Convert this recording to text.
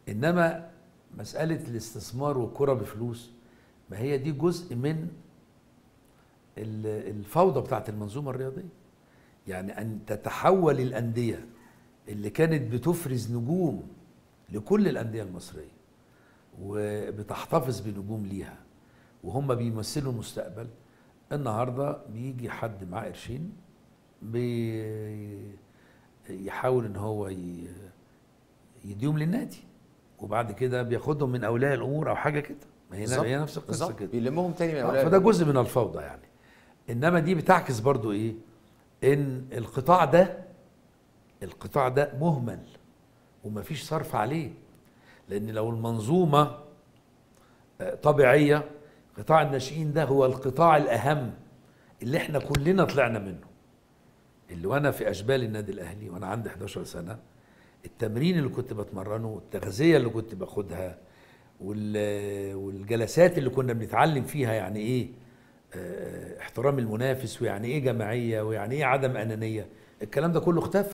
انما مساله الاستثمار والكره بفلوس ما هي دي جزء من ال- الفوضى بتاعت المنظومه الرياضيه يعني ان تتحول الانديه اللي كانت بتفرز نجوم لكل الانديه المصريه وبتحتفظ بنجوم ليها وهم بيمثلوا المستقبل النهارده بيجي حد معاه قرشين بيحاول ان هو ي- يديهم للنادي وبعد كده بياخدهم من اولياء الامور او حاجه كده ما هي بالظبط، هي نفس القصه بالظبط كده بيلمهم تاني من آه، اولياء فده الأمور. جزء من الفوضى يعني انما دي بتعكس برضو ايه ان القطاع ده القطاع ده مهمل ومفيش صرف عليه لان لو المنظومه آه، طبيعيه قطاع الناشئين ده هو القطاع الاهم اللي احنا كلنا طلعنا منه اللي وانا في اشبال النادي الاهلي وانا عندي 11 سنه التمرين اللي كنت بتمرنه والتغذيه اللي كنت باخدها وال- والجلسات اللي كنا بنتعلم فيها يعني ايه آه، احترام المنافس ويعني ايه جماعيه ويعني ايه عدم انانيه الكلام ده كله اختفى